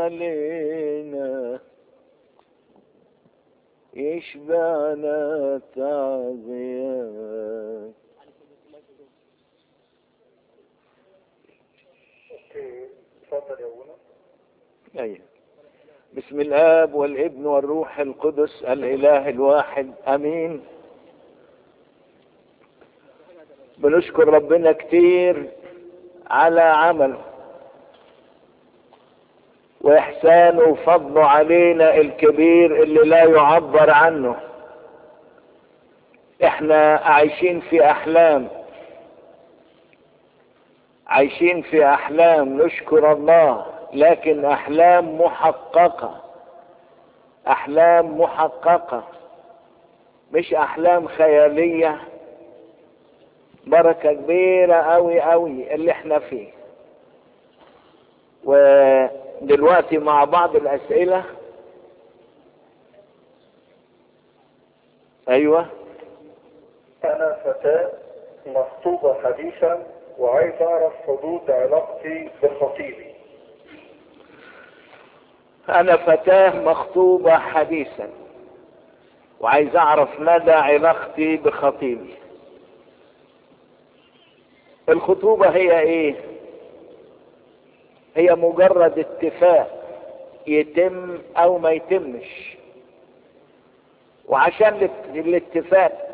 علينا يشبعنا تعزيات اتفضل يا ابونا أيوة. بسم الآب والابن والروح القدس الإله الواحد أمين بنشكر ربنا كتير على عمله وإحسانه وفضله علينا الكبير اللي لا يعبر عنه احنا عايشين في أحلام عايشين في أحلام نشكر الله لكن أحلام محققة أحلام محققة مش أحلام خيالية بركة كبيرة أوي أوي اللي احنا فيه ودلوقتي مع بعض الأسئلة أيوة انا فتاة مخطوبة حديثا وعايز اعرف حدود علاقتي بخطيبي أنا فتاة مخطوبة حديثا وعايز أعرف مدى علاقتي بخطيبي الخطوبة هي إيه؟ هي مجرد اتفاق يتم أو ما يتمش وعشان الات- الاتفاق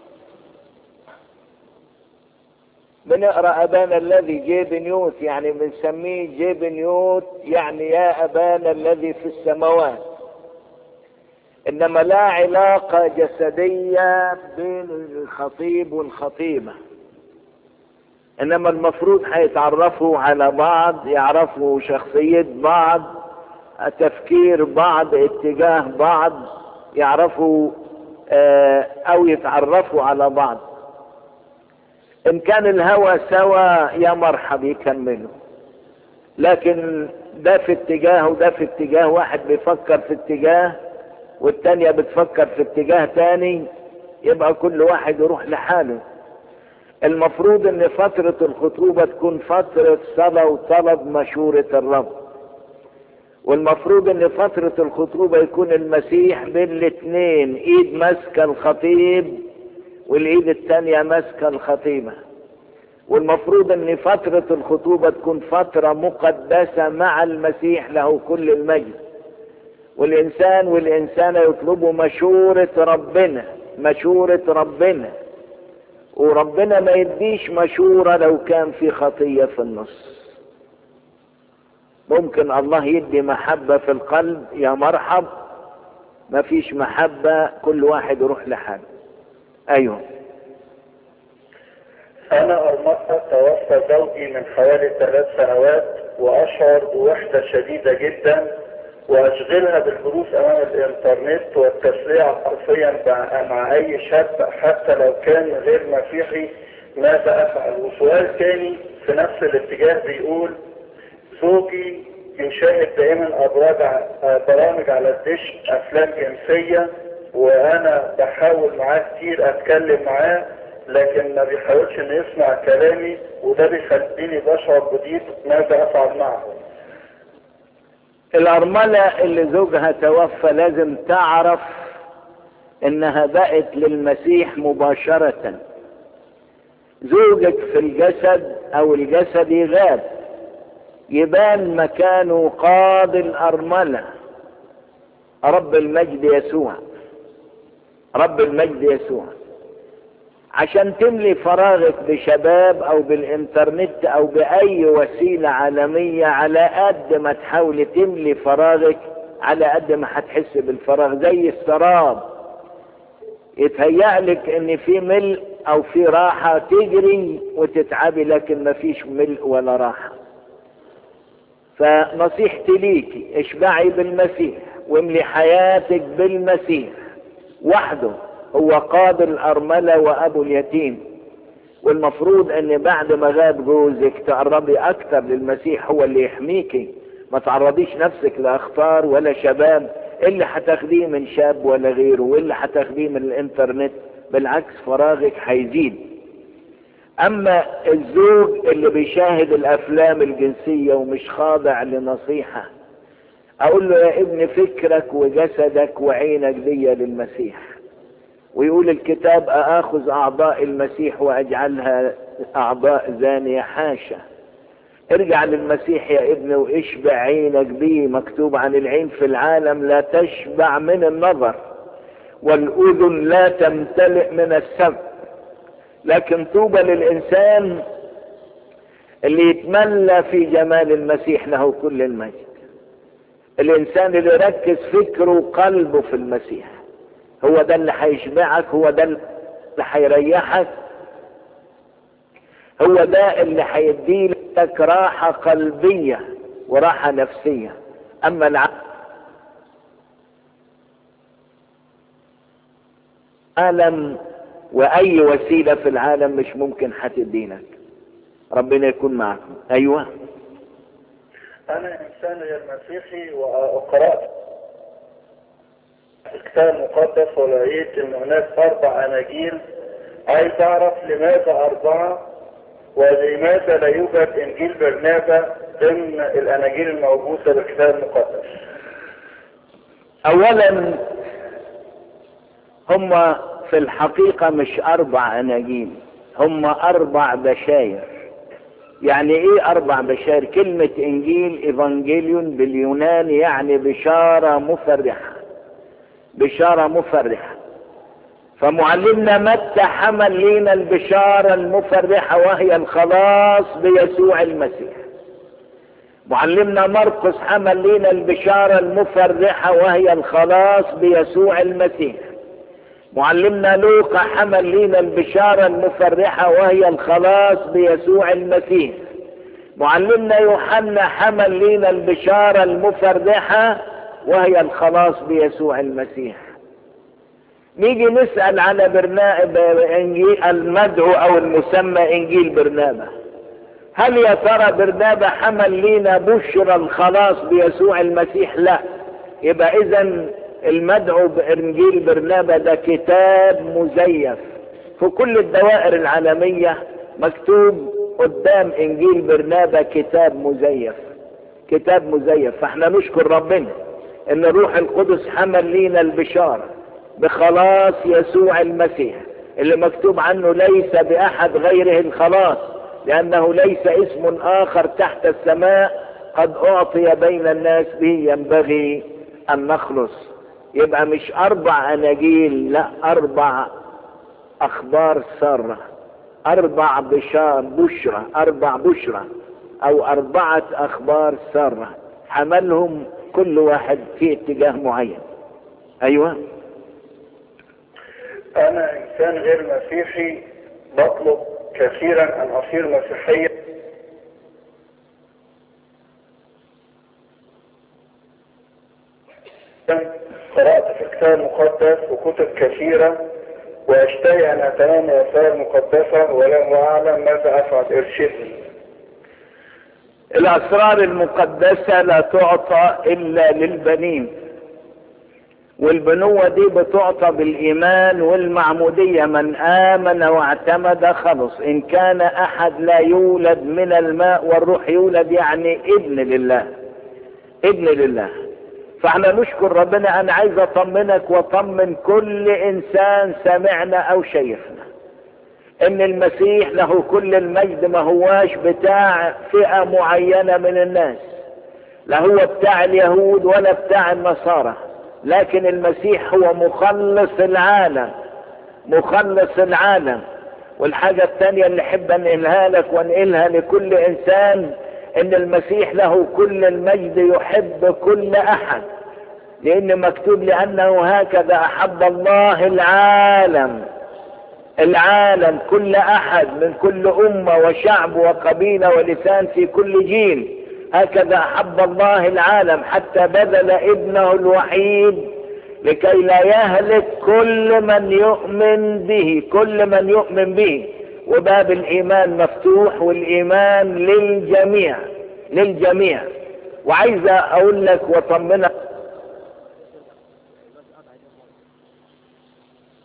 بنقرا ابانا الذي جيب نيوت يعني بنسميه جيب نيوت يعني يا ابانا الذي في السماوات انما لا علاقه جسديه بين الخطيب والخطيبه انما المفروض هيتعرفوا على بعض يعرفوا شخصيه بعض تفكير بعض اتجاه بعض يعرفوا آه، او يتعرفوا على بعض ان كان الهوى سوا يا مرحب يكملوا لكن ده في اتجاه وده في اتجاه واحد بيفكر في اتجاه والتانية بتفكر في اتجاه تاني يبقى كل واحد يروح لحاله المفروض ان فترة الخطوبة تكون فترة صلاة وطلب مشورة الرب والمفروض ان فترة الخطوبة يكون المسيح بين الاتنين ايد ماسكة الخطيب والايد التانية ماسكة الخطيبة والمفروض ان فترة الخطوبة تكون فترة مقدسة مع المسيح له كل المجد والانسان والانسانة يطلبوا مشورة ربنا مشورة ربنا وربنا ما يديش مشورة لو كان في خطية في النص ممكن الله يدي محبة في القلب يا مرحب ما فيش محبة كل واحد يروح لحاله ايوه انا ارمطة توفى زوجي من حوالي ثلاث سنوات واشعر بوحدة شديدة جدا واشغلها بالجلوس امام الانترنت والتسليع حرفيا مع- مع اي شاب حتى لو كان غير مسيحي ماذا افعل وسؤال تاني في نفس الاتجاه بيقول زوجي يشاهد دائما ابراج ع- برامج على الدش افلام جنسية وانا بحاول معاه كتير اتكلم معاه لكن ما بيحاولش انه يسمع كلامي وده بيخليني بشعر بضيق ماذا افعل معه الأرملة اللي زوجها توفى لازم تعرف إنها بقت للمسيح مباشرة زوجك في الجسد أو الجسد غاب يبان مكانه قاضي الأرملة رب المجد يسوع رب المجد يسوع عشان تملي فراغك بشباب او بالانترنت او باي وسيلة عالمية على قد ما تحاول تملي فراغك على قد ما هتحس بالفراغ زي السراب يتهيألك ان في ملء او في راحة تجري وتتعبي لكن ما فيش ملء ولا راحة فنصيحتي ليكي اشبعي بالمسيح واملي حياتك بالمسيح وحده هو قاضي الأرملة وأبو اليتيم والمفروض ان بعد ما غاب جوزك تقربي اكتر للمسيح هو اللي يحميكي ما تعرضيش نفسك لاخطار ولا شباب اللي هتاخديه من شاب ولا غيره واللي هتاخديه من الانترنت بالعكس فراغك هيزيد اما الزوج اللي بيشاهد الافلام الجنسية ومش خاضع لنصيحة اقول له يا ابن فكرك وجسدك وعينك دي للمسيح ويقول الكتاب اخذ اعضاء المسيح واجعلها اعضاء زانية حاشا ارجع للمسيح يا ابن واشبع عينك بيه مكتوب عن العين في العالم لا تشبع من النظر والاذن لا تمتلئ من السمع لكن طوبى للانسان اللي يتملى في جمال المسيح له كل المجد الانسان اللي يركز فكره وقلبه في المسيح هو ده اللي هيشبعك هو ده اللي هيريحك هو ده اللي هيديلك راحة قلبية وراحة نفسية اما العالم واي وسيلة في العالم مش ممكن هتدينك ربنا يكون معكم ايوه انا انسان غير مسيحي وقرأت الكتاب المقدس ولقيت ان هناك اربع اناجيل عايز اعرف لماذا اربعة ولماذا لا يوجد انجيل برنابا ضمن الاناجيل الموجودة بالكتاب المقدس اولا هم في الحقيقة مش اربع اناجيل هم اربع بشاير يعني ايه اربع بشاير كلمة انجيل ايفانجيليون باليوناني يعني بشارة مفرحة بشارة مفرحة فمعلمنا متى حمل لنا البشارة المفرحة وهي الخلاص بيسوع المسيح معلمنا مرقس حمل لنا البشارة المفرحة وهي الخلاص بيسوع المسيح معلمنا لوقا حمل لنا البشارة المفرحة وهي الخلاص بيسوع المسيح معلمنا يوحنا حمل لنا البشارة المفرحة وهي الخلاص بيسوع المسيح نيجي نسأل على برنامج انجيل المدعو او المسمى انجيل برنابة هل يا ترى برنابة حمل لنا بشرى الخلاص بيسوع المسيح لا يبقى اذا المدعو بانجيل برنابة ده كتاب مزيف في كل الدوائر العالمية مكتوب قدام انجيل برنابة كتاب مزيف كتاب مزيف فاحنا نشكر ربنا ان الروح القدس حمل لينا البشارة بخلاص يسوع المسيح اللي مكتوب عنه ليس باحد غيره الخلاص لانه ليس اسم اخر تحت السماء قد اعطي بين الناس به ينبغي ان نخلص يبقى مش اربع اناجيل لا اربع اخبار سارة اربع بشار بشرة اربع بشرة او اربعة اخبار سارة حملهم كل واحد في اتجاه معين ايوه انا انسان غير مسيحي بطلب كثيرا ان اصير مسيحيا قرأت في الكتاب المقدس وكتب كثيرة واشتهي ان اتمنى وسائل مقدسة ولم اعلم ماذا افعل ارشدني الاسرار المقدسة لا تعطى الا للبنين والبنوة دي بتعطى بالايمان والمعمودية من امن واعتمد خلص ان كان احد لا يولد من الماء والروح يولد يعني ابن لله ابن لله فاحنا نشكر ربنا انا عايز اطمنك واطمن كل انسان سمعنا او شايفنا ان المسيح له كل المجد ما هواش بتاع فئة معينة من الناس لا هو بتاع اليهود ولا بتاع النصارى لكن المسيح هو مخلص العالم مخلص العالم والحاجة الثانية اللي احب انقلها لك وانقلها لكل انسان ان المسيح له كل المجد يحب كل احد لان مكتوب لانه هكذا احب الله العالم العالم كل احد من كل امة وشعب وقبيلة ولسان في كل جيل هكذا احب الله العالم حتى بذل ابنه الوحيد لكي لا يهلك كل من يؤمن به كل من يؤمن به وباب الايمان مفتوح والايمان للجميع للجميع وعايز اقول لك واطمنك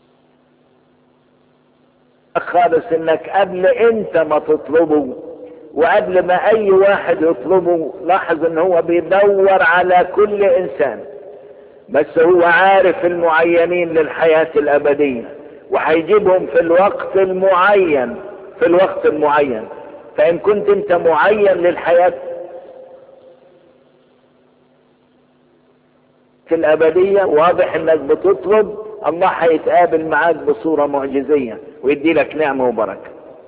خالص انك قبل انت ما تطلبه وقبل ما اي واحد يطلبه لاحظ ان هو بيدور على كل انسان بس هو عارف المعينين للحياة الابدية وهيجيبهم في الوقت المعين في الوقت المعين فان كنت انت معين للحياة في الابدية واضح انك بتطلب الله هيتقابل معاك بصورة معجزية ويدي لك نعمة وبركة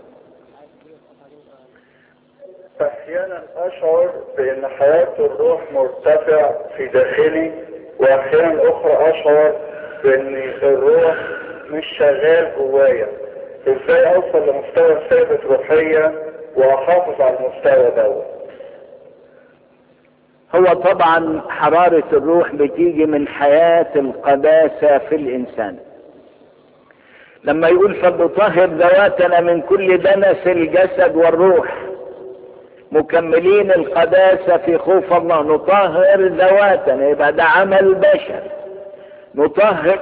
احيانا اشعر بان حياة الروح مرتفع في داخلي واحيانا اخرى اشعر بان الروح مش شغال جوايا ازاي اوصل لمستوى ثابت روحيا واحافظ على المستوى دوت هو طبعا حرارة الروح بتيجي من حياة القداسة في الإنسان لما يقول فلنطهر ذواتنا من كل دنس الجسد والروح مكملين القداسة في خوف الله نطهر ذواتنا يبقى ده عمل بشر نطهر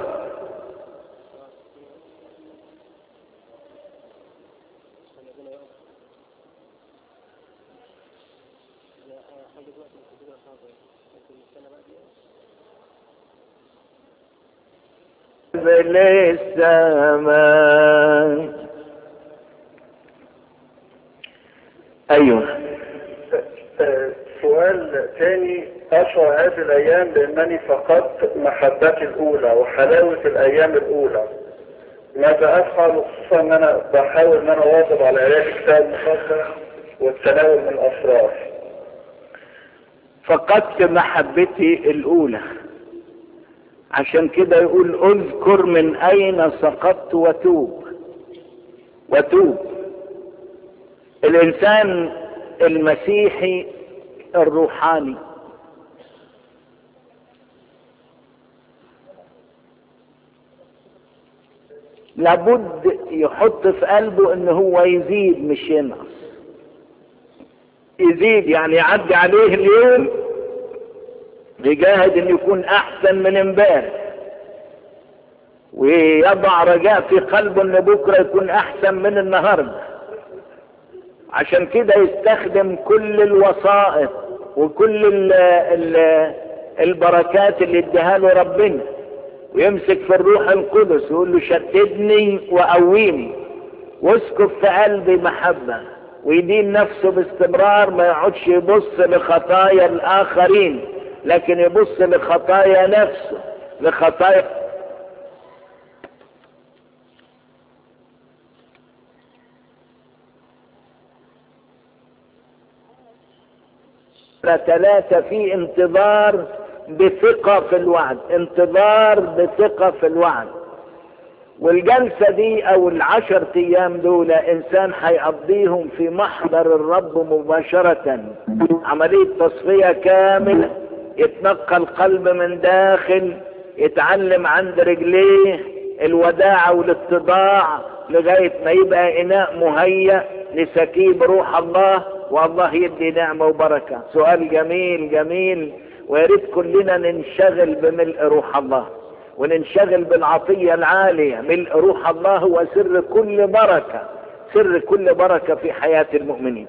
للسماء ايوه سؤال تاني اشعر هذه الايام بانني فقدت محبتي الاولى وحلاوة الايام الاولى ماذا افعل خصوصا ان انا بحاول ان انا اواظب على قراءة الكتاب المقدس والتناول من الاسرار فقدت محبتي الاولى عشان كده يقول اذكر من اين سقطت وتوب وتوب الانسان المسيحي الروحاني لابد يحط في قلبه ان هو يزيد مش ينقص يزيد يعني يعدي عليه اليوم يجاهد ان يكون احسن من امبارح ويضع رجاء في قلبه ان بكره يكون احسن من النهارده عشان كده يستخدم كل الوسائط وكل ال ال البركات اللي اداها له ربنا ويمسك في الروح القدس ويقول له شتتني وقويني واسكب في قلبي محبة ويدين نفسه باستمرار ما يقعدش يبص لخطايا الآخرين لكن يبص لخطايا نفسه لخطايا ثلاثة في انتظار بثقة في الوعد انتظار بثقة في الوعد والجلسة دي او العشر ايام دول انسان هيقضيهم في محضر الرب مباشرة عملية تصفية كاملة يتنقى القلب من داخل يتعلم عند رجليه الوداعة والاتضاع لغاية ما يبقى اناء مهيأ لسكيب روح الله والله يدي نعمة وبركة سؤال جميل جميل وياريت كلنا ننشغل بملء روح الله وننشغل بالعطية العالية ملء روح الله هو سر كل بركة سر كل بركة في حياة المؤمنين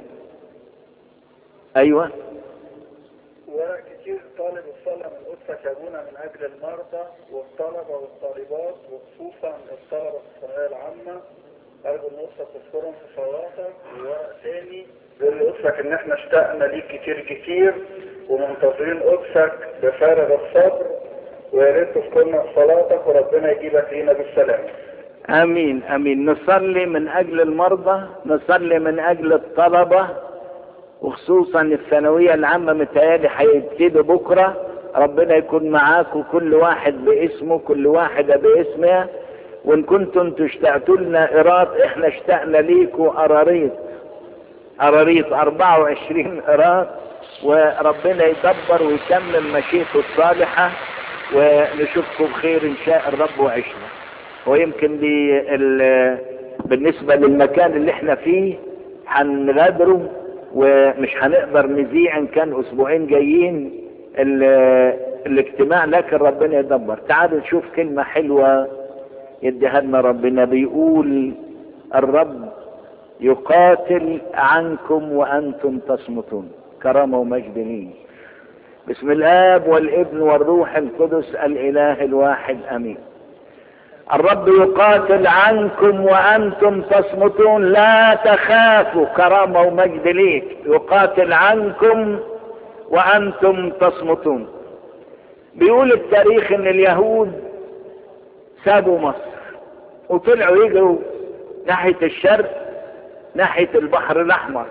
ايوه وكتير طالب الصلاة من أسرة يابونا من أجل المرضى والطلبة والطالبات وخصوصا الطلبة في الثانوية العامة أرجو إن أسرة تذكرهم في صلاتك وورق تاني بيقول لأسرك إن إحنا اشتقنا ليك كتير كتير ومنتظرين قدسك بفارغ الصبر ويا ريت تذكرنا في صلاتك وربنا يجيبك لينا بالسلامة. امين امين نصلي من اجل المرضى نصلي من اجل الطلبة وخصوصا الثانوية العامة متهيألي هيبتدي بكرة ربنا يكون معاك وكل واحد باسمه كل واحدة باسمها وان كنتم اشتقتوا لنا قراط احنا اشتقنا ليكوا قراريط قراريط 24 قراط وربنا يدبر ويتمم مشيئته الصالحة ونشوفكم بخير ان شاء الرب وعشنا ويمكن دي ال- بالنسبة للمكان اللي احنا فيه هنغادره ومش هنقدر نذيع ان كان اسبوعين جايين ال- الاجتماع لكن ربنا يدبر تعالوا نشوف كلمة حلوة يديها لنا ربنا بيقول الرب يقاتل عنكم وأنتم تصمتون كرامة ومجد لي بسم الآب والابن والروح القدس الإله الواحد أمين الرب يقاتل عنكم وأنتم تصمتون لا تخافوا كرامة ومجد ليك يقاتل عنكم وأنتم تصمتون بيقول التاريخ ان اليهود سابوا مصر وطلعوا يجروا ناحية الشرق ناحية البحر الأحمر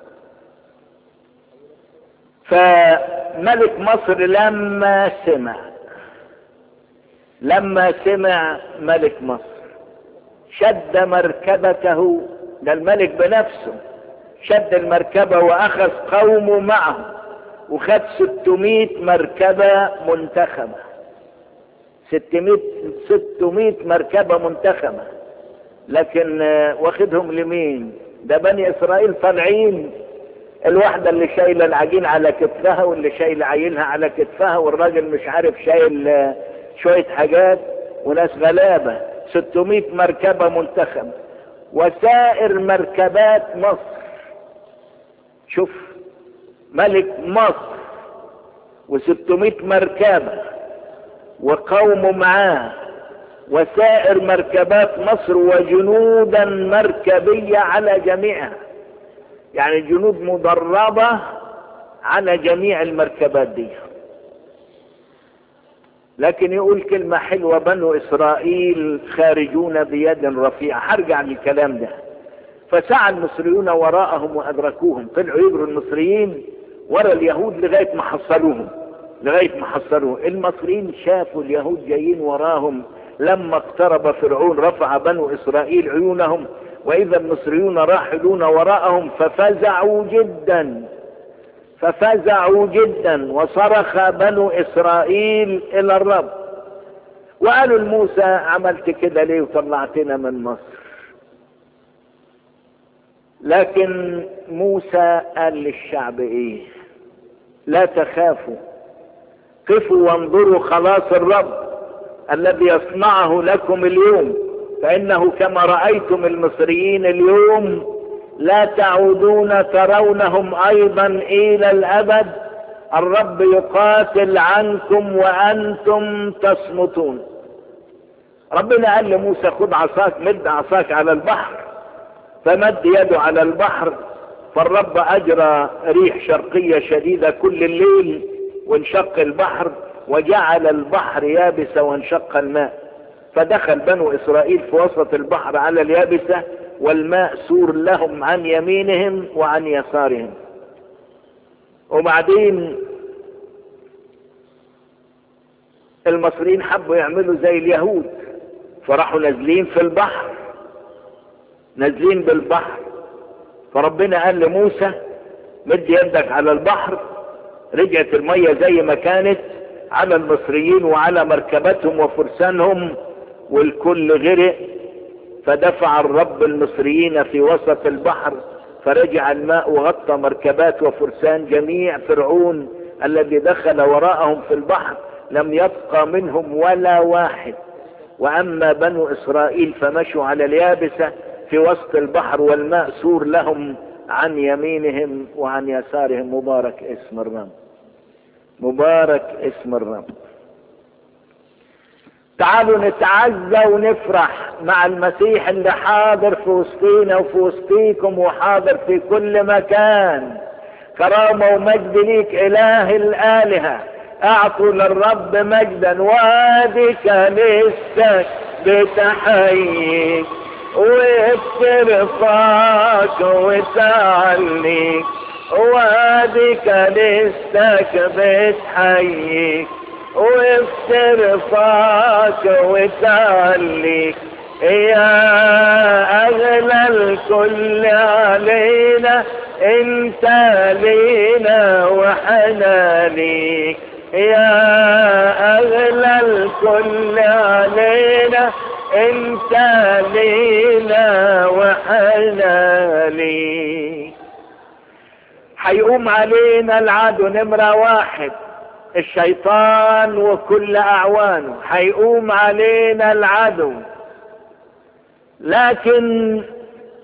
فملك مصر لما سمع لما سمع ملك مصر شد مركبته ده الملك بنفسه شد المركبة وأخذ قومه معه وخد 600 مركبة منتخبة 600 600 مركبة منتخبة لكن واخدهم لمين ده بني اسرائيل طالعين الواحدة اللي شايلة العجين على كتفها واللي شايلة عيلها على كتفها والراجل مش عارف شايل شوية حاجات وناس غلابة 600 مركبة منتخبة وسائر مركبات مصر شوف ملك مصر و600 مركبة وقومه معاه وسائر مركبات مصر وجنودا مركبية على جميعها يعني جنود مدربة على جميع المركبات دي لكن يقول كلمة حلوة بنو إسرائيل خارجون بيد رفيعة هرجع للكلام ده فسعى المصريون وراءهم وأدركوهم طلعوا يجروا المصريين ورا اليهود لغاية ما حصلوهم لغاية ما حصلوهم المصريين شافوا اليهود جايين وراهم لما اقترب فرعون رفع بنو إسرائيل عيونهم وإذا المصريون راحلون وراءهم ففزعوا جدا ففزعوا جدا وصرخ بنو إسرائيل إلى الرب وقالوا لموسى عملت كده ليه وطلعتنا من مصر لكن موسى قال للشعب ايه لا تخافوا قفوا وانظروا خلاص الرب الذي يصنعه لكم اليوم فانه كما رايتم المصريين اليوم لا تعودون ترونهم ايضا الى الابد الرب يقاتل عنكم وانتم تصمتون ربنا قال لموسى خذ عصاك مد عصاك على البحر فمد يده على البحر فالرب اجرى ريح شرقية شديدة كل الليل وانشق البحر وجعل البحر يابسة وانشق الماء فدخل بنو اسرائيل في وسط البحر على اليابسة والماء سور لهم عن يمينهم وعن يسارهم وبعدين المصريين حبوا يعملوا زي اليهود فراحوا نازلين في البحر نازلين بالبحر فربنا قال لموسى مد يدك على البحر رجعت المية زي ما كانت على المصريين وعلى مركبتهم وفرسانهم والكل غرق فدفع الرب المصريين في وسط البحر فرجع الماء وغطى مركبات وفرسان جميع فرعون الذي دخل وراءهم في البحر لم يبقى منهم ولا واحد واما بنو اسرائيل فمشوا على اليابسة في وسط البحر والماء سور لهم عن يمينهم وعن يسارهم مبارك اسم الرب مبارك اسم الرب تعالوا نتعزى ونفرح مع المسيح اللي حاضر في وسطينا وفي وسطيكم وحاضر في كل مكان كرامة ومجد ليك اله الالهة اعطوا للرب مجدا وادي كنيستك بتحييك وبترفعك وتعليك وادي كنيستك بتحييك وبترفعك وتعليك يا اغلى الكل علينا انت لينا وحنا ليك يا اغلى الكل علينا انت لينا وحنا ليك هيقوم علينا العدو نمرة واحد الشيطان وكل اعوانه هيقوم علينا العدو لكن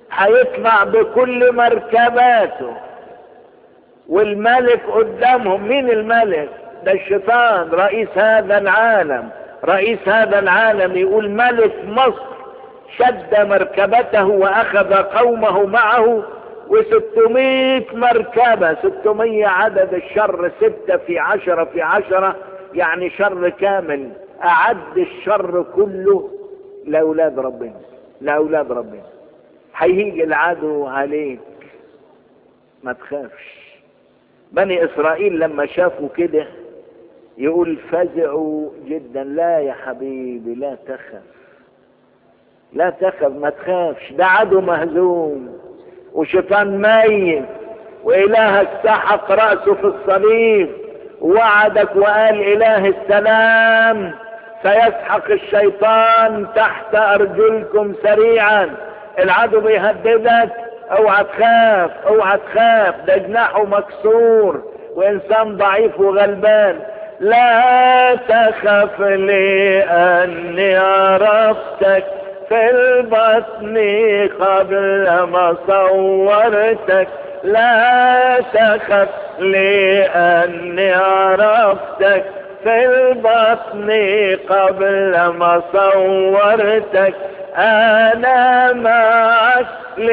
هيطلع بكل مركباته والملك قدامهم مين الملك ده الشيطان رئيس هذا العالم رئيس هذا العالم يقول ملك مصر شد مركبته واخذ قومه معه وستمائة مركبة ستمائة عدد الشر ستة في عشرة في عشرة يعني شر كامل أعد الشر كله لأولاد ربنا لأولاد ربنا هيجي العدو عليك ما تخافش بني إسرائيل لما شافوا كده يقول فزعوا جدا لا يا حبيبي لا تخف لا تخف ما تخافش ده عدو مهزوم وشيطان ميت وإلهك سحق رأسه في الصليب وعدك وقال إله السلام سيسحق الشيطان تحت أرجلكم سريعا العدو بيهددك اوعى تخاف اوعى تخاف ده جناحه مكسور وانسان ضعيف وغلبان لا تخف لاني عرفتك في البطن قبل ما صورتك لا تخف لاني عرفتك في البطن قبل ما صورتك انا معك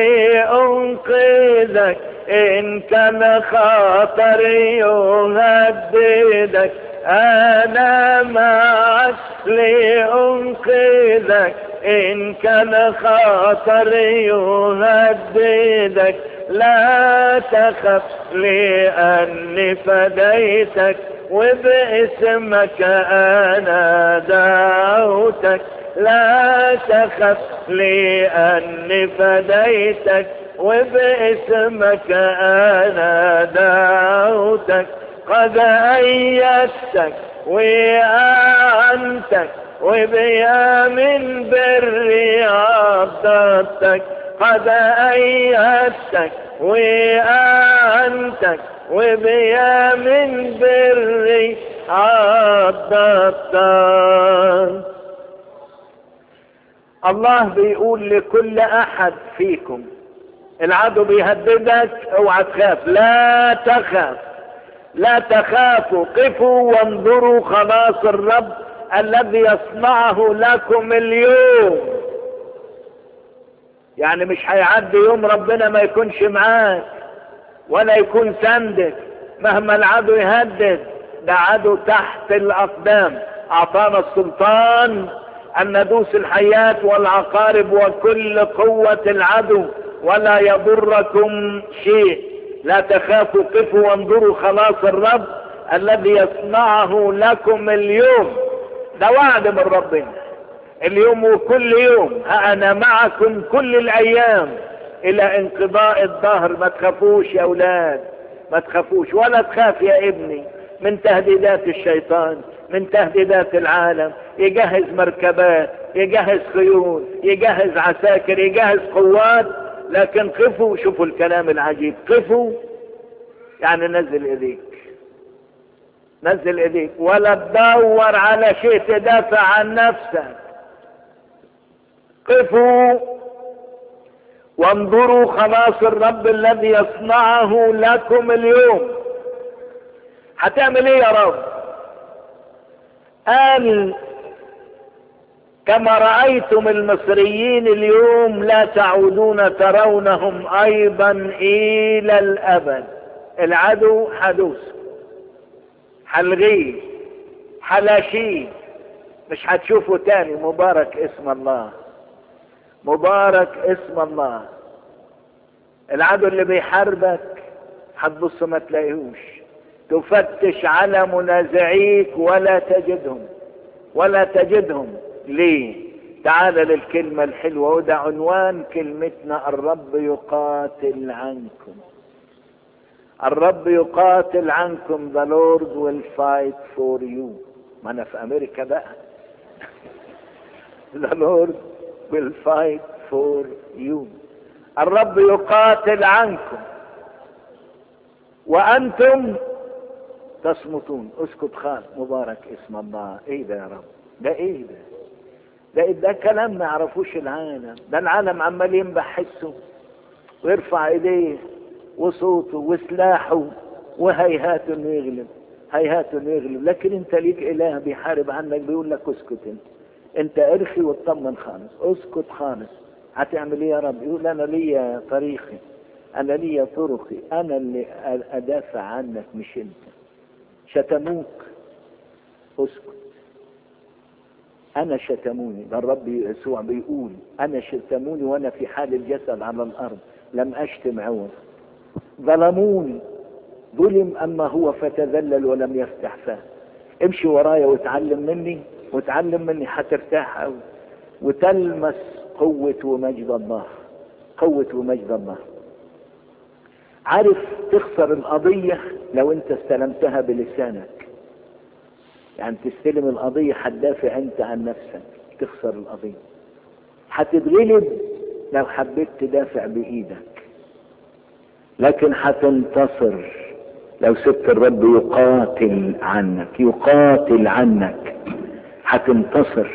لانقذك ان كان خطر يهددك انا معك لانقذك ان كان خطر يهددك لا تخف لاني فديتك وباسمك انا دعوتك لا تخف لاني فديتك وباسمك انا دعوتك قد ايدتك واعنتك وبيا من بري عضدتك قد ايدتك واعنتك وبيا من بري عضدتك الله بيقول لكل احد فيكم العدو بيهددك اوعى تخاف لا تخاف لا تخافوا قفوا وانظروا خلاص الرب الذي يصنعه لكم اليوم يعني مش هيعدي يوم ربنا ما يكونش معاك ولا يكون سندك مهما العدو يهدد ده عدو تحت الاقدام اعطانا السلطان ان ندوس الحياة والعقارب وكل قوة العدو ولا يضركم شيء لا تخافوا قفوا وانظروا خلاص الرب الذي يصنعه لكم اليوم ده وعد من ربنا اليوم وكل يوم ها انا معكم كل الايام الى انقضاء الظهر ما تخافوش يا اولاد ما تخافوش ولا تخاف يا ابني من تهديدات الشيطان من تهديدات العالم يجهز مركبات يجهز خيول يجهز عساكر يجهز قوات لكن قفوا شوفوا الكلام العجيب قفوا يعني نزل ايديك نزل ايديك ولا تدور على شيء تدافع عن نفسك قفوا وانظروا خلاص الرب الذي يصنعه لكم اليوم هتعمل ايه يا رب قال كما رأيتم المصريين اليوم لا تعودون ترونهم أيضا إلى الأبد العدو حدوث حلغيه حلاشيه مش هتشوفه تاني مبارك اسم الله مبارك اسم الله العدو اللي بيحاربك هتبص ما تلاقيهوش تفتش على منازعيك ولا تجدهم ولا تجدهم ليه تعال للكلمة الحلوة وده عنوان كلمتنا الرب يقاتل عنكم الرب يقاتل عنكم the Lord will fight for you ما انا في امريكا بقى the Lord will fight for you الرب يقاتل عنكم وانتم تصمتون اسكت خال مبارك اسم الله ايه ده يا رب ده ايه ده ده ده كلام ما يعرفوش العالم ده العالم عمال ينبح حسه ويرفع ايديه وصوته وسلاحه وهيهات انه يغلب هيهات انه يغلب لكن انت ليك اله بيحارب عنك بيقول لك اسكت انت انت ارخي واطمن خالص اسكت خالص هتعمل ايه يا رب يقول انا ليا طريقي انا ليا طرقي انا اللي ادافع عنك مش انت شتموك اسكت انا شتموني ده الرب يسوع بيقول انا شتموني وانا في حال الجسد على الارض لم اشتم عوض ظلموني ظلم اما هو فتذلل ولم يفتح فاه امشي ورايا واتعلم مني واتعلم مني هترتاح قوي وتلمس قوة ومجد الله قوة ومجد الله عارف تخسر القضية لو انت استلمتها بلسانك يعني تستلم القضية هتدافع انت عن نفسك تخسر القضية هتتغلب لو حبيت تدافع بإيدك لكن هتنتصر لو سبت الرب يقاتل عنك يقاتل عنك هتنتصر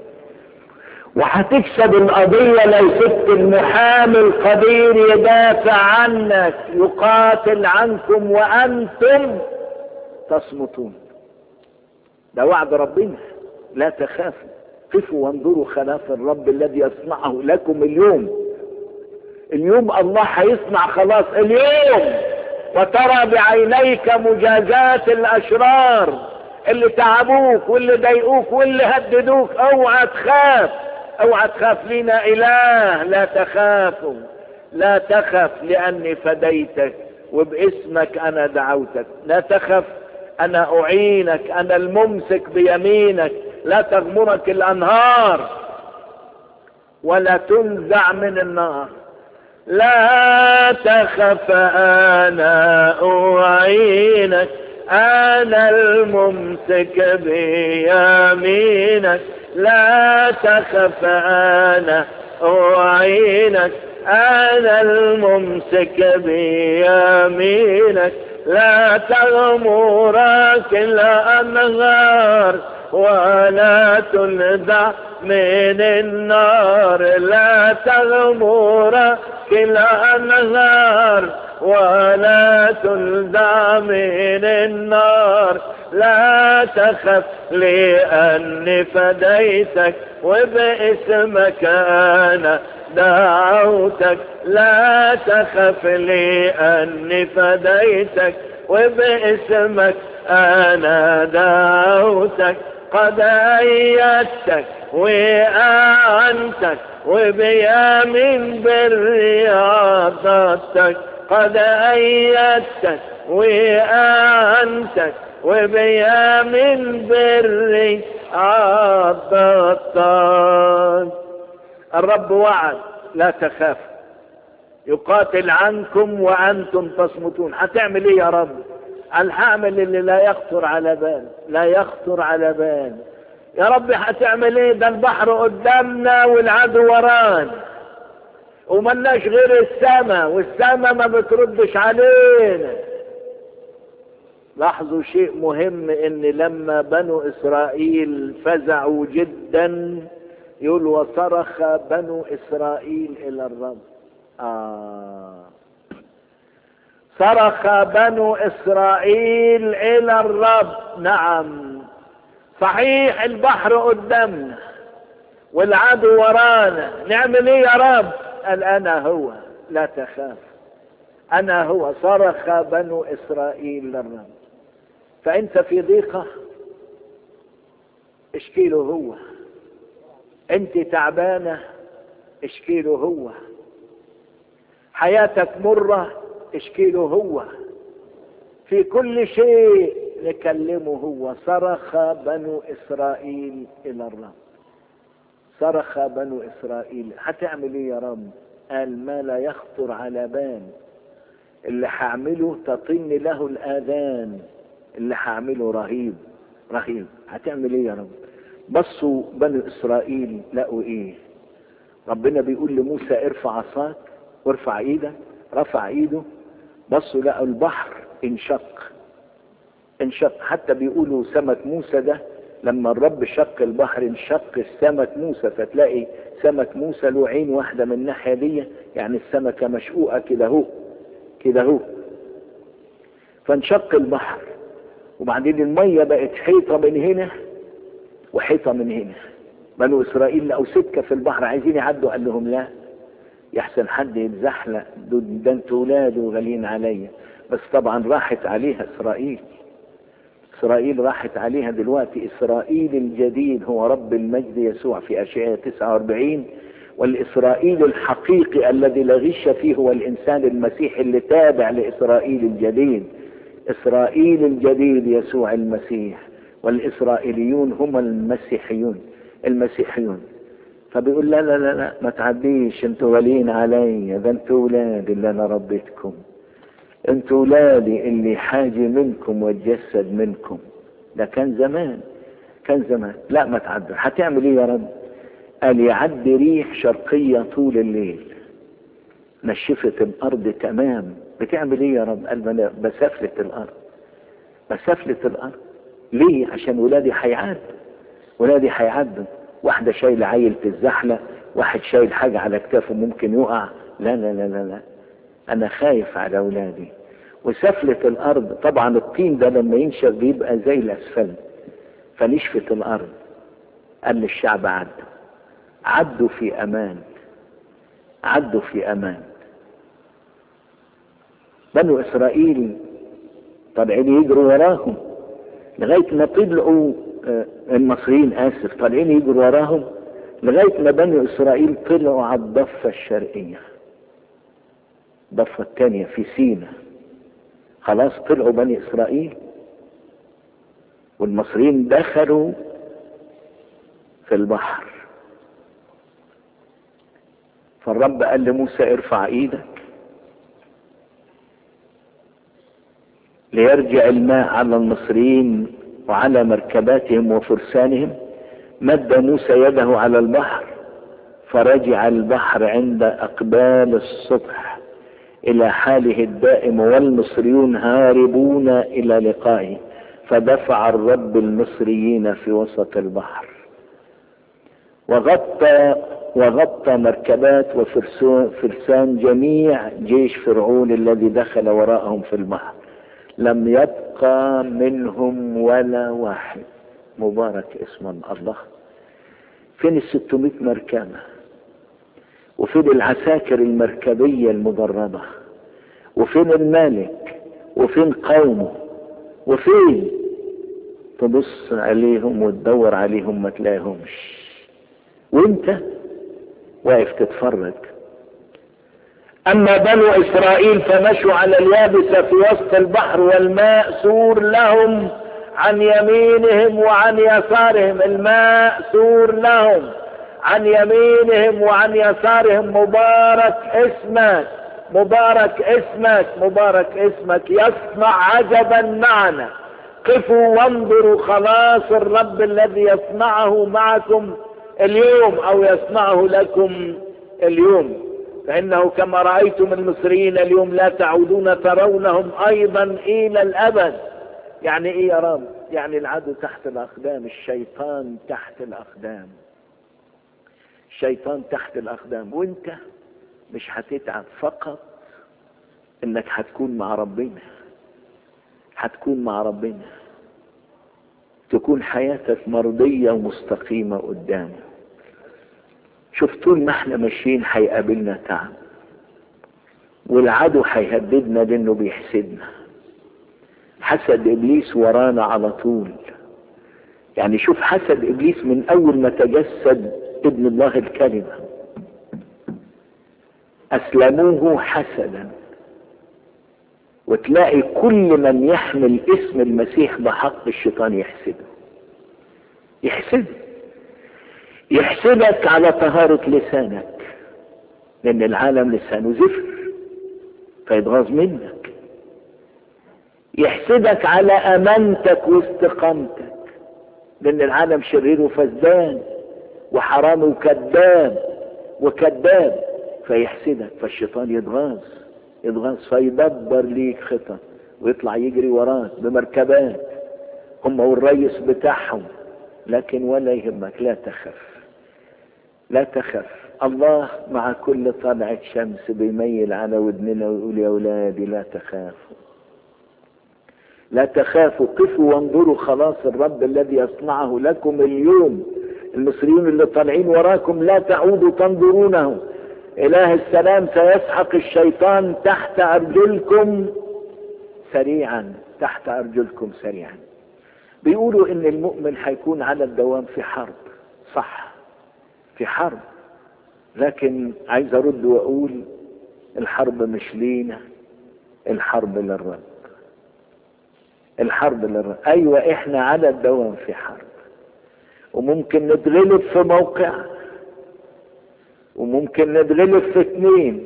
وهتكسب القضية لو سبت المحامي القدير يدافع عنك يقاتل عنكم وأنتم تصمتون ده وعد ربنا لا تخافوا قفوا وانظروا خلاف الرب الذي يصنعه لكم اليوم اليوم الله هيصنع خلاص اليوم وترى بعينيك مجازات الاشرار اللي تعبوك واللي ضايقوك واللي هددوك اوعى تخاف اوعى تخاف لينا اله لا تخافوا لا تخف لاني فديتك وباسمك انا دعوتك لا تخف انا اعينك انا الممسك بيمينك لا تغمرك الانهار ولا تنزع من النار لا تخف انا اعينك انا الممسك بيمينك لا تخف انا اعينك انا الممسك بيمينك لا تغمرك الانهار ولا تنزع من النار لا تغمرك الانهار ولا تنزع من النار لا تخف لاني فديتك وباسمك انا دعوتك لا تخف لاني فديتك وباسمك انا دعوتك قد ايدتك واعنتك وبيامين بالرياضتك قد ايدتك واعنتك وبيامين بالرياضتك الرب وعد لا تخاف يقاتل عنكم وانتم تصمتون هتعمل ايه يا رب قال هعمل اللي لا يخطر على بال لا يخطر على بال يا رب هتعمل ايه ده البحر قدامنا والعدو ورانا وملناش غير السماء والسماء ما بتردش علينا لاحظوا شيء مهم ان لما بنو اسرائيل فزعوا جدا يقول وصرخ بنو اسرائيل الى الرب آه. صرخ بنو اسرائيل الى الرب نعم صحيح البحر قدامنا والعدو ورانا نعمل ايه يا رب قال انا هو لا تخاف انا هو صرخ بنو اسرائيل للرب فانت في ضيقه اشكي له هو انت تعبانه اشكي له هو حياتك مره اشكي له هو في كل شيء نكلمه هو صرخ بنو اسرائيل الى الرب صرخ بنو اسرائيل هتعمل ايه يا رب قال ما لا يخطر على بال اللي هعمله تطن له الاذان اللي هعمله رهيب رهيب هتعمل ايه يا رب بصوا بنو اسرائيل لقوا ايه ربنا بيقول لموسى ارفع عصاك وارفع ايدك رفع ايده بصوا لقوا البحر انشق انشق حتى بيقولوا سمك موسى ده لما الرب شق البحر انشق سمك موسى فتلاقي سمك موسى له عين واحدة من الناحية دي يعني السمكة مشقوقة كده اهو كده اهو فانشق البحر وبعدين المية بقت حيطة من هنا وحيطة من هنا بنو إسرائيل لقوا سكة في البحر عايزين يعدوا قال لهم لا يحسن حد يتزحلق ده انتوا ولاد وغاليين عليا بس طبعا راحت عليها إسرائيل إسرائيل راحت عليها دلوقتي إسرائيل الجديد هو رب المجد يسوع في أشعياء 49 والإسرائيل الحقيقي الذي لا غش فيه هو الإنسان المسيحي اللي تابع لإسرائيل الجديد إسرائيل الجديد يسوع المسيح والإسرائيليون هم المسيحيون المسيحيون فبيقول لا لا لا لا ما تعديش انتوا غاليين عليا ده انتوا ولادي اللي انا ربيتكم انتوا ولادي اللي حاجة منكم واتجسد منكم ده كان زمان كان زمان لا ما تعدوا هتعمل ايه يا رب قال يعدي ريح شرقية طول الليل نشفت الارض تمام بتعمل ايه يا رب قال بسفلة الارض بسفلة الارض ليه عشان ولادي هيعدوا ولادي هيعدوا واحدة شايلة عيل في الزحلة واحد شايل حاجة على كتافه ممكن يقع لا لا لا لا لا انا خايف على اولادي وسفلة الارض طبعا الطين ده لما ينشف بيبقى زي الاسفلت فنشفت الارض قال للشعب عدوا عدوا في امان عدوا في امان بنو اسرائيل طالعين يجروا وراهم لغاية ما طلعوا المصريين اسف طالعين يجروا وراهم لغاية ما بنو اسرائيل طلعوا على الضفة الشرقية الضفة الثانية في سينا خلاص طلعوا بني اسرائيل والمصريين دخلوا في البحر فالرب قال لموسى ارفع ايدك ليرجع الماء على المصريين وعلى مركباتهم وفرسانهم مد موسى يده على البحر فرجع البحر عند اقبال الصبح الى حاله الدائم والمصريون هاربون الى لقائه فدفع الرب المصريين في وسط البحر وغطى وغطى مركبات وفرسان جميع جيش فرعون الذي دخل وراءهم في البحر لم يبقى منهم ولا واحد مبارك اسم الله فين الستمائة مركبة وفين العساكر المركبية المدربة وفين الملك وفين قومه وفين تبص عليهم وتدور عليهم ما تلاقيهمش وانت واقف تتفرج اما بنو اسرائيل فمشوا على اليابسة في وسط البحر والماء سور لهم عن يمينهم وعن يسارهم الماء سور لهم عن يمينهم وعن يسارهم مبارك اسمك مبارك اسمك مبارك اسمك يصنع عجبا معنا قفوا وانظروا خلاص الرب الذي يصنعه معكم اليوم او يصنعه لكم اليوم فانه كما رايتم المصريين اليوم لا تعودون ترونهم ايضا الى الابد يعني ايه يا رب يعني العدو تحت الاقدام الشيطان تحت الاقدام الشيطان تحت الاقدام وانت مش هتتعب فقط انك هتكون مع ربنا هتكون مع ربنا تكون حياتك مرضية ومستقيمة قدامه شوف طول ما احنا ماشيين هيقابلنا تعب والعدو هيهددنا لانه بيحسدنا حسد ابليس ورانا على طول يعني شوف حسد ابليس من اول ما تجسد ابن الله الكلمة اسلموه حسدا وتلاقي كل من يحمل اسم المسيح بحق الشيطان يحسده يحسده يحسدك على طهارة لسانك لأن العالم لسانه زفر فيتغاظ منك يحسدك على أمانتك واستقامتك لأن العالم شرير وفسدان وحرام وكذاب وكذاب فيحسدك فالشيطان يتغاظ يتغاظ فيدبر ليك خطط ويطلع يجري وراك بمركبات هم والريس بتاعهم لكن ولا يهمك لا تخف لا تخف الله مع كل طلعة شمس بيميل على ودننا ويقول يا أولادي لا تخافوا لا تخافوا قفوا وانظروا خلاص الرب الذي يصنعه لكم اليوم المصريين اللي طالعين وراكم لا تعودوا تنظرونه إله السلام سيسحق الشيطان تحت أرجلكم سريعا تحت أرجلكم سريعا بيقولوا إن المؤمن هيكون على الدوام في حرب صح في حرب لكن عايز أرد وأقول الحرب مش لينا الحرب للرب الحرب للرب أيوة إحنا على الدوام في حرب وممكن نتغلب في موقع وممكن نتغلب في اثنين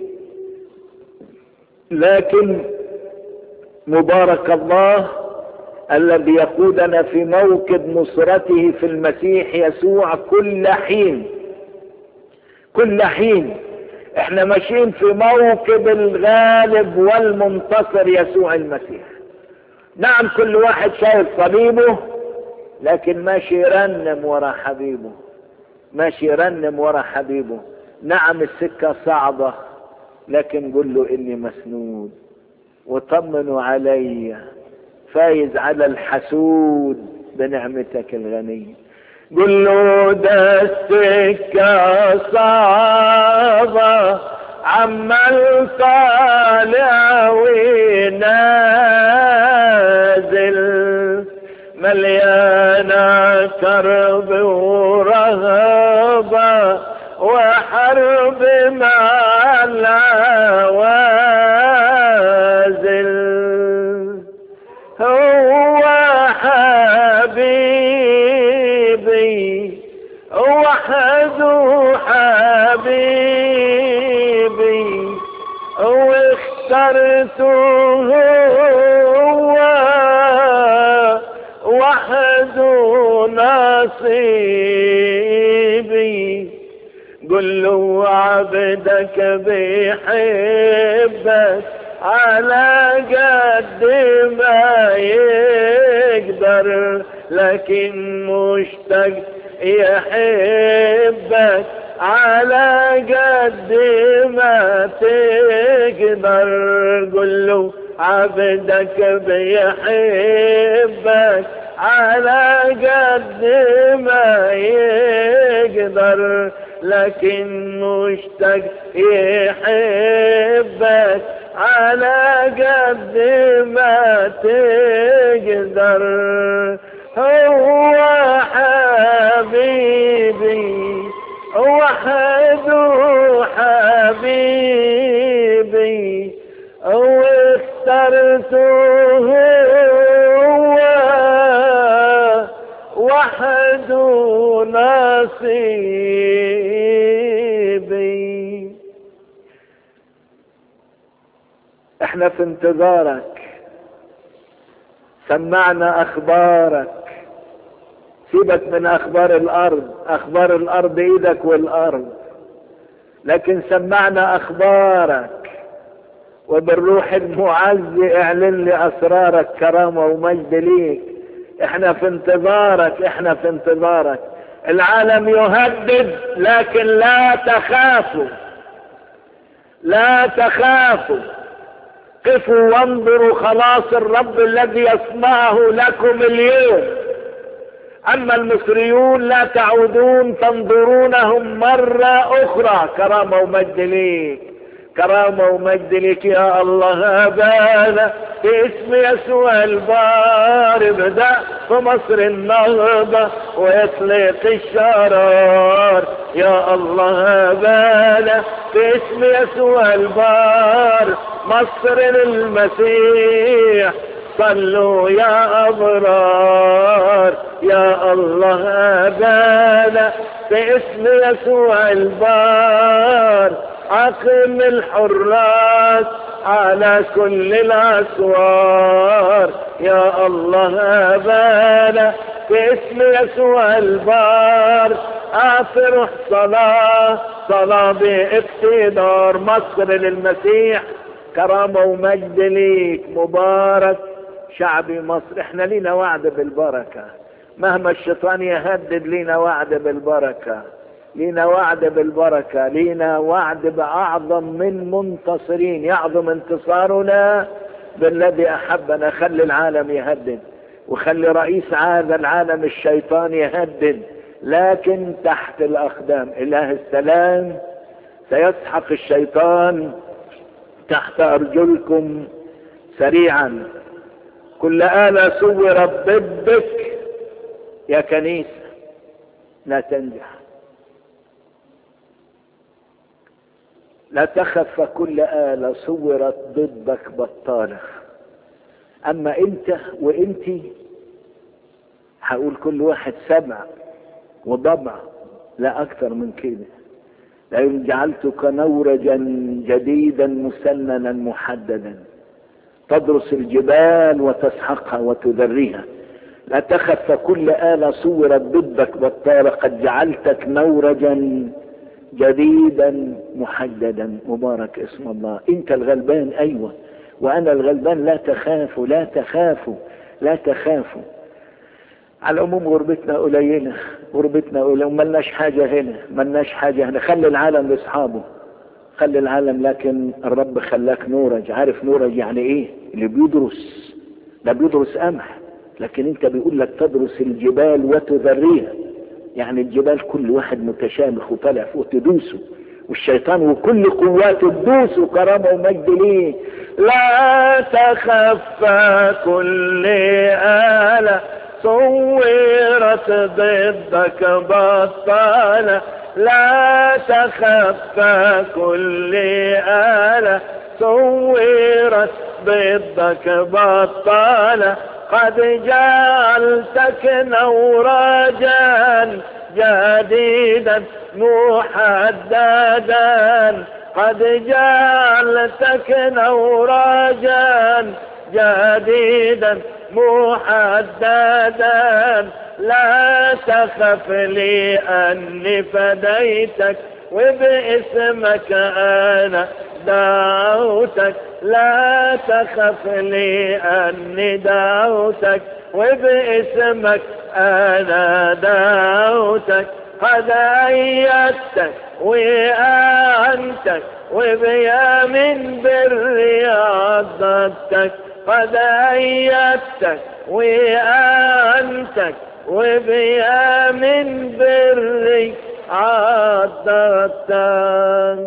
لكن مبارك الله الذي يقودنا في موكب نصرته في المسيح يسوع كل حين كل حين احنا ماشيين في موكب الغالب والمنتصر يسوع المسيح نعم كل واحد شايف صليبه لكن ماشي يرنم ورا حبيبه ماشي يرنم ورا حبيبه نعم السكة صعبة لكن قل له اني مسنود وطمنوا علي فايز على الحسود بنعمتك الغنية قل له ده السكة صعبة عمال طالع ونازل مليانة كرب ورهبة وحرب مع العوازل هو حبيبي وحده حبيبي واخترته هو وحده نصيبي قل له عبدك بيحبك على قد ما يقدر لكن مشتاق يحبك على قد ما تقدر قل له عبدك بيحبك على قد ما يقدر لكن مشتاق يحبك على قد ما تقدر هو حبيبي وحده حبيبي واخترته هو وحده نصيبي احنا في انتظارك سمعنا اخبارك سيبك من اخبار الارض اخبار الارض ايدك والارض لكن سمعنا اخبارك وبالروح المعز اعلن لي اسرارك كرامة ومجد ليك احنا في انتظارك احنا في انتظارك العالم يهدد لكن لا تخافوا لا تخافوا قفوا وانظروا خلاص الرب الذي يصنعه لكم اليوم اما المصريون لا تعودون تنظرونهم مرة اخرى كرامة ومجد ليك كرامة ومجد لك يا الله هبانا باسم يسوع البار ابدأ في مصر النهضة ويطلق الشرار يا الله هبانا باسم يسوع البار مصر للمسيح صلوا يا أبرار يا الله هبانا باسم يسوع البار أقم الحراس على كل الأسوار يا الله هبانا باسم يسوع البار افرح صلاة صلاة باقتدار مصر للمسيح كرامة ومجد ليك مبارك شعبي مصر احنا لينا وعد بالبركة مهما الشيطان يهدد لينا وعد بالبركة لينا وعد بالبركة لينا وعد بأعظم من منتصرين يعظم انتصارنا بالذي أحبنا خلي العالم يهدد وخلي رئيس هذا العالم الشيطان يهدد لكن تحت الأقدام إله السلام سيسحق الشيطان تحت أرجلكم سريعا كل آلة صورت ضدك يا كنيسة لا تنجح لا تخف كل آلة صورت ضدك بطالة أما أنت وأنتي هقول كل واحد سبع وضبع لا أكثر من كده لئن جعلتك نورجا جديدا مسننا محددا تدرس الجبال وتسحقها وتذريها لا تخف كل آلة صورت ضدك بطالة قد جعلتك نورجا جديدا محددا مبارك اسم الله انت الغلبان ايوه وانا الغلبان لا تخافوا لا تخافوا لا تخافوا على العموم غربتنا قليلة غربتنا قليلة وملناش حاجة هنا ملناش حاجة هنا خلي العالم لاصحابه خلي العالم لكن الرب خلاك نورج عارف نورج يعني ايه اللي بيدرس ده بيدرس قمح لكن انت بيقول لك تدرس الجبال وتذريها يعني الجبال كل واحد متشامخ وطالع فوق تدوسه والشيطان وكل قواته تدوسه كرامه ومجد ليه لا تخف كل آلة صورت ضدك بطالة لا تخف كل آلة صورت ضدك بطالة قد جعلتك نوراجا جديدا محددا قد جعلتك نوراجا جديدا محددا لا تخف لي أني فديتك وباسمك أنا دعوتك لا تخف لي أني دعوتك وباسمك أنا دعوتك قد أيدتك وأعنتك وبيامن بري عضدتك قد أيدتك وأعنتك وبيامن بري عضدتك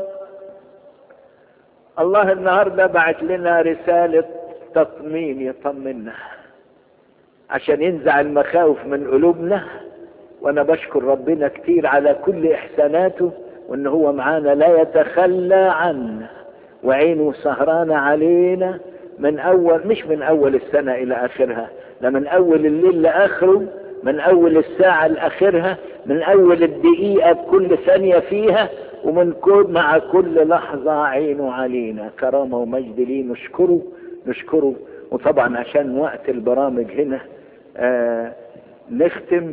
الله النهارده بعت لنا رسالة تطمين يطمنا عشان ينزع المخاوف من قلوبنا وانا بشكر ربنا كتير على كل احساناته وان هو معانا لا يتخلى عنا وعينه سهرانة علينا من اول مش من اول السنة الى اخرها ده من اول الليل لاخره من اول الساعة لاخرها من اول الدقيقة بكل ثانية فيها ومن كل مع كل لحظة عينه علينا كرامة ومجد ليه نشكره نشكره وطبعا عشان وقت البرامج هنا آه نختم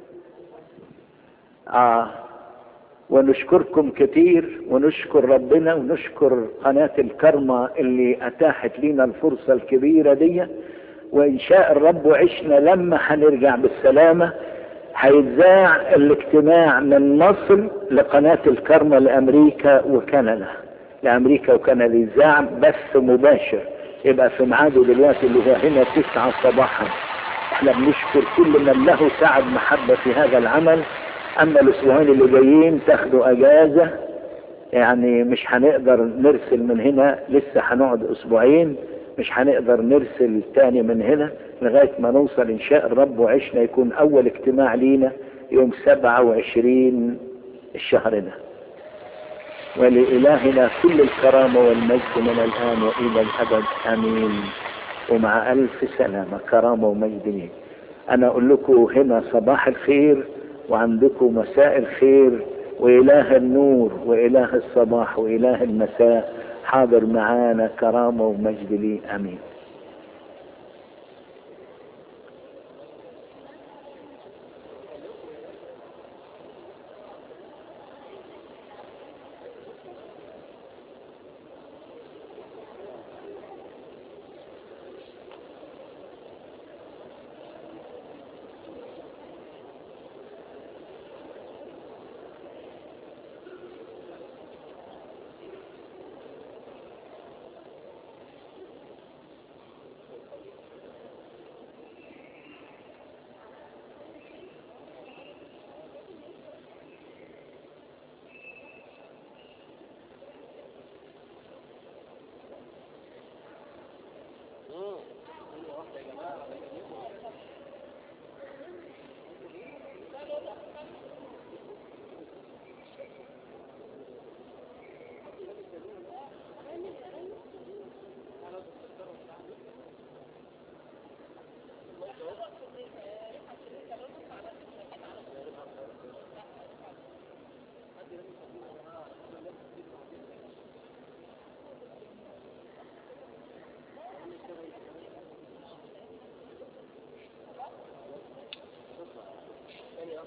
آه ونشكركم كتير ونشكر ربنا ونشكر قناة الكرمة اللي أتاحت لنا الفرصة الكبيرة دي وإن شاء الرب وعشنا لما هنرجع بالسلامة هيتذاع الاجتماع من مصر لقناة الكرمة لأمريكا وكندا لأمريكا وكندا يذاع بث مباشر يبقى في ميعاده دلوقتي اللي هو هنا تسعة صباحا احنا بنشكر كل من له تعب محبة في هذا العمل اما الاسبوعين اللي جايين تاخدوا اجازة يعني مش هنقدر نرسل من هنا لسه هنقعد اسبوعين مش هنقدر نرسل تاني من هنا لغاية ما نوصل ان شاء الرب وعشنا يكون اول اجتماع لينا يوم سبعة وعشرين الشهر ده ولإلهنا كل الكرامة والمجد من الآن وإلى الأبد آمين ومع ألف سلامة كرامة ومجد لي أنا أقول لكم هنا صباح الخير وعندكم مساء الخير وإله النور وإله الصباح وإله المساء حاضر معانا كرامة ومجد لي أمين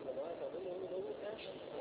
السماوات أظن هو داوود آخر